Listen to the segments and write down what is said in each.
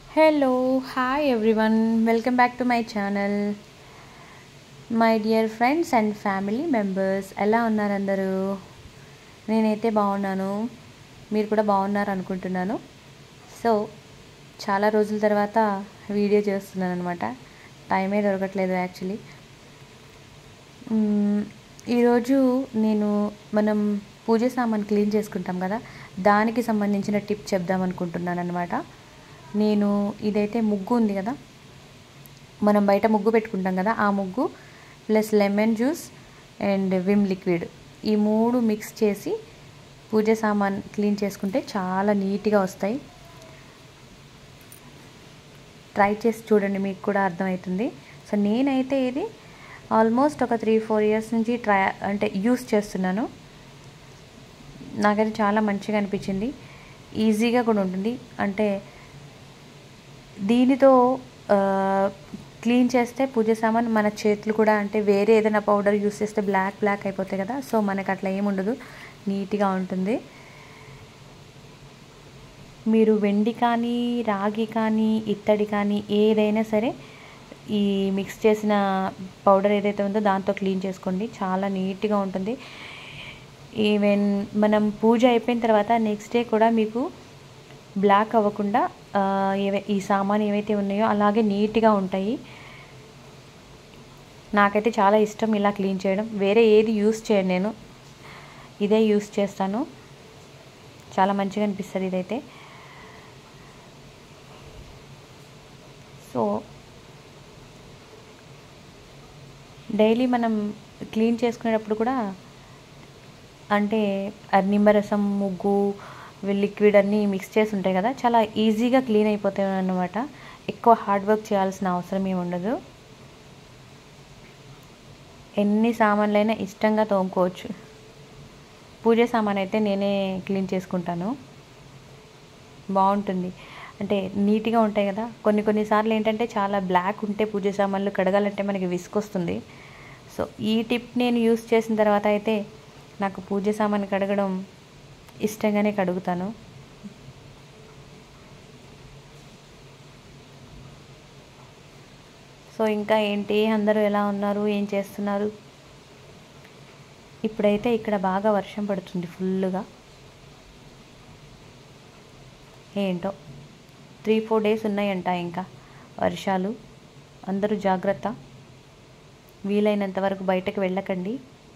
Hello hi everyone welcome back to my channel my dear friends and family members ఎలా ఉన్నారు అందరూ నేనైతే బాగున్నాను మీరు కూడా బాగున్నారు అనుకుంటున్నాను సో చాలా రోజుల తర్వాత వీడియో చేస్తున్నాను అనమాట టైమే దొరకట్లేదు యాక్చువల్లీ మ్మ్, ఈరోజు నేను మనం పూజ సామాన్ క్లీన్ చేసుకుంటాం కదా దానికి సంబంధించిన టిప్ చెప్దాం అనుకుంటున్నాను అనమాట నేను ఇదైతే ముగ్గు ఉంది కదా మనం బయట ముగ్గు పెట్టుకుంటాం కదా ఆ ముగ్గు plus lemon juice and Vim liquid ఈ మూడు మిక్స్ చేసి పూజ సామాన్ క్లీన్ చేసుకుంటే చాలా నీట్గా వస్తాయి ట్రై చేసి చూడండి మీకు కూడా అర్థమవుతుంది సో నేనైతే ఇది ఆల్మోస్ట్ ఒక త్రీ ఫోర్ ఇయర్స్ నుంచి ట్రై అంటే యూస్ చేస్తున్నాను నాకైతే చాలా మంచిగా అనిపించింది ఈజీగా కూడా ఉంటుంది అంటే దీనితో ఆ, క్లీన్ చేస్తే పూజ సామాన్ మన చేతులు కూడా అంటే వేరే ఏదైనా పౌడర్ యూస్ చేస్తే బ్లాక్ బ్లాక్ అయిపోతాయి కదా సో మనకు అట్లా ఏముండదు నీట్గా ఉంటుంది మీరు వెండి కానీ రాగి కానీ ఇత్తడి కానీ ఏదైనా సరే ఈ మిక్స్ చేసిన పౌడర్ ఏదైతే ఉందో దాంతో క్లీన్ చేసుకోండి చాలా నీట్గా ఉంటుంది ఈవెన్ మనం పూజ అయిపోయిన తర్వాత నెక్స్ట్ డే కూడా మీకు బ్లాక్ అవ్వకుండా ఆ, ఏవై ఈ సామాన్ ఏవైతే ఉన్నాయో అలాగే నీట్గా ఉంటాయి నాకైతే చాలా ఇష్టం ఇలా క్లీన్ చేయడం వేరే ఏది యూస్ చేయను నేను ఇదే యూస్ చేస్తాను చాలా మంచిగా అనిపిస్తుంది ఇదైతే సో డైలీ మనం క్లీన్ చేసుకునేటప్పుడు కూడా అంటే ఆ నిమ్మరసం ముగ్గు లిక్విడ్ అన్నీ మిక్స్ చేసి ఉంటాయి కదా చాలా ఈజీగా క్లీన్ అయిపోతాయి అన్నమాట ఎక్కువ హార్డ్ వర్క్ చేయాల్సిన అవసరం ఏమి ఉండదు ఎన్ని సామాన్లైనా ఇష్టంగా తోముకోవచ్చు పూజ సామాన్ అయితే నేనే క్లీన్ చేసుకుంటాను బాగుంటుంది అంటే నీట్గా ఉంటాయి కదా కొన్ని కొన్నిసార్లు ఏంటంటే చాలా బ్లాక్ ఉంటే పూజ సామాన్లు కడగాలంటే మనకి విసుకొస్తుంది సో ఈ టిప్ నేను యూస్ చేసిన తర్వాత అయితే నాకు పూజ సామాన్ కడగడం ఇష్టంగానే కడుగుతాను సో ఇంకా ఏంటి అందరూ ఎలా ఉన్నారు ఏం చేస్తున్నారు ఇప్పుడైతే ఇక్కడ బాగా వర్షం పడుతుంది ఫుల్గా ఏంటో త్రీ ఫోర్ డేస్ ఉన్నాయంట ఇంకా వర్షాలు అందరూ జాగ్రత్త వీలైనంత వరకు బయటకు వెళ్ళకండి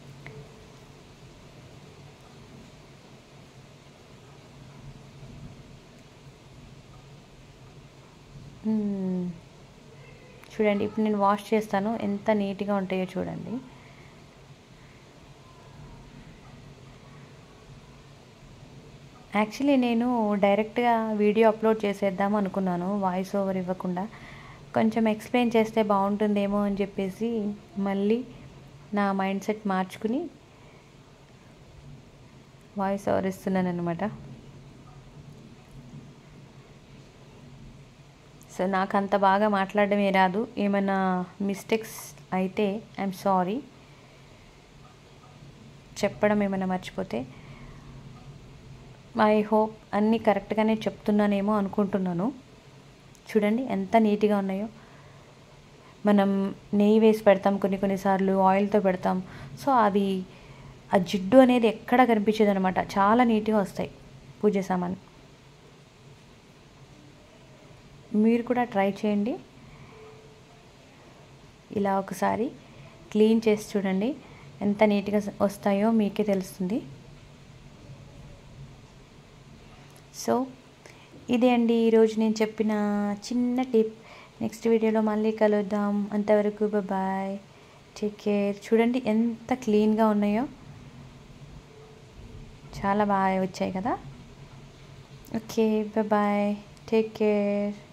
మ్మ్. చూడండి ఇప్పుడు నేను వాష్ చేస్తాను ఎంత నీట్గా ఉంటాయో చూడండి యాక్చువల్లీ నేను డైరెక్ట్గా వీడియో అప్లోడ్ చేసేద్దాం అనుకున్నాను వాయిస్ ఓవర్ ఇవ్వకుండా కొంచెం ఎక్స్ప్లెయిన్ చేస్తే బాగుంటుందేమో అని చెప్పేసి మళ్ళీ నా మైండ్ సెట్ మార్చుకుని వాయిస్ ఓవర్ ఇస్తున్నాను అనమాట సో నాకు అంత బాగా మాట్లాడడమే రాదు ఏమైనా మిస్టేక్స్ అయితే ఐఎమ్ సారీ చెప్పడం ఏమైనా మర్చిపోతే ఐ హోప్ అన్నీ కరెక్ట్గానే చెప్తున్నానేమో అనుకుంటున్నాను చూడండి ఎంత నీట్గా ఉన్నాయో మనం నెయ్యి వేసి పెడతాం కొన్ని కొన్నిసార్లు ఆయిల్తో పెడతాం సో అది ఆ జిడ్డు అనేది ఎక్కడ కనిపించదు అనమాట చాలా నీట్గా వస్తాయి పూజ సామాన్ మీరు కూడా ట్రై చేయండి ఇలా ఒకసారి క్లీన్ చేసి చూడండి ఎంత నీట్గా వస్తాయో మీకే తెలుస్తుంది సో ఇదే అండి ఈరోజు నేను చెప్పిన చిన్న టిప్ నెక్స్ట్ వీడియోలో మళ్ళీ కలుద్దాం అంతవరకు బాయ్ టేక్ కేర్ చూడండి ఎంత క్లీన్గా ఉన్నాయో చాలా బాగా వచ్చాయి కదా ఓకే బాయ్ టేక్ కేర్